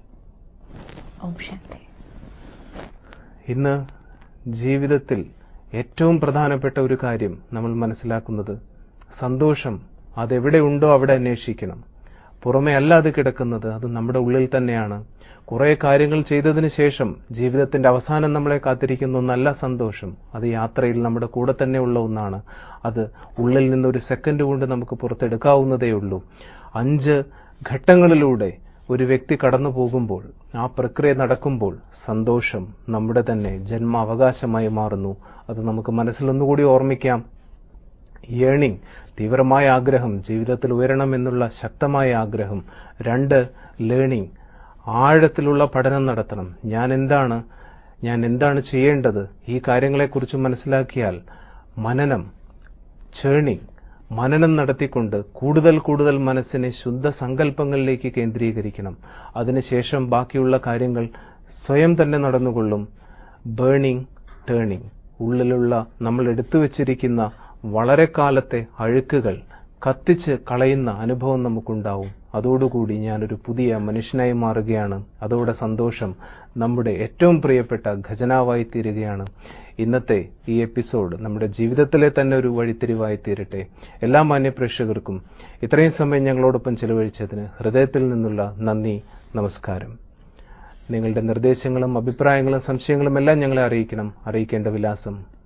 ഓം ശാന്തി ഇന്ന് ജീവിതത്തിൽ ഏറ്റവും പ്രധാനപ്പെട്ട ഒരു കാര്യം നമ്മൾ മനസ്സിലാക്കുന്നത് സന്തോഷം അതെവിടെ ഉണ്ടോ അവിടെ അന്വേഷിക്കണം പുറമെ അല്ല അത് കിടക്കുന്നത് അത് നമ്മുടെ ഉള്ളിൽ തന്നെയാണ് കുറെ കാര്യങ്ങൾ ചെയ്തതിന് ശേഷം ജീവിതത്തിന്റെ അവസാനം നമ്മളെ കാത്തിരിക്കുന്ന ഒന്നല്ല സന്തോഷം അത് യാത്രയിൽ നമ്മുടെ കൂടെ തന്നെ ഉള്ള ഒന്നാണ് അത് ഉള്ളിൽ നിന്ന് ഒരു സെക്കൻഡ് കൊണ്ട് നമുക്ക് പുറത്തെടുക്കാവുന്നതേ ഉള്ളൂ അഞ്ച് ഘട്ടങ്ങളിലൂടെ ഒരു വ്യക്തി കടന്നു പോകുമ്പോൾ ആ പ്രക്രിയ നടക്കുമ്പോൾ സന്തോഷം നമ്മുടെ തന്നെ ജന്മാവകാശമായി മാറുന്നു അത് നമുക്ക് മനസ്സിലൊന്നുകൂടി ഓർമ്മിക്കാം ഏണിംഗ് തീവ്രമായ ആഗ്രഹം ജീവിതത്തിൽ ഉയരണം എന്നുള്ള ശക്തമായ ആഗ്രഹം രണ്ട് ലേണിംഗ് ആഴത്തിലുള്ള പഠനം നടത്തണം ഞാൻ എന്താണ് ഞാൻ എന്താണ് ചെയ്യേണ്ടത് ഈ കാര്യങ്ങളെക്കുറിച്ച് മനസ്സിലാക്കിയാൽ മനനം ചേണിംഗ് മനനം നടത്തിക്കൊണ്ട് കൂടുതൽ കൂടുതൽ മനസ്സിനെ ശുദ്ധ സങ്കല്പങ്ങളിലേക്ക് കേന്ദ്രീകരിക്കണം അതിനുശേഷം ബാക്കിയുള്ള കാര്യങ്ങൾ സ്വയം തന്നെ നടന്നുകൊള്ളും ബേണിംഗ് ടേണിംഗ് ഉള്ളിലുള്ള നമ്മൾ എടുത്തു വച്ചിരിക്കുന്ന വളരെ കാലത്തെ അഴുക്കുകൾ കത്തിച്ച് കളയുന്ന അനുഭവം നമുക്കുണ്ടാവും അതോടുകൂടി ഞാനൊരു പുതിയ മനുഷ്യനായി മാറുകയാണ് അതോടെ സന്തോഷം നമ്മുടെ ഏറ്റവും പ്രിയപ്പെട്ട ഖജനാവായി തീരുകയാണ് ഇന്നത്തെ ഈ എപ്പിസോഡ് നമ്മുടെ ജീവിതത്തിലെ തന്നെ ഒരു വഴിത്തിരിവായി തീരട്ടെ എല്ലാ മാന്യപ്രേക്ഷകർക്കും ഇത്രയും സമയം ഞങ്ങളോടൊപ്പം ചെലവഴിച്ചതിന് ഹൃദയത്തിൽ നിന്നുള്ള നന്ദി നമസ്കാരം നിങ്ങളുടെ നിർദ്ദേശങ്ങളും അഭിപ്രായങ്ങളും സംശയങ്ങളും എല്ലാം ഞങ്ങളെ അറിയിക്കണം അറിയിക്കേണ്ട വിലാസം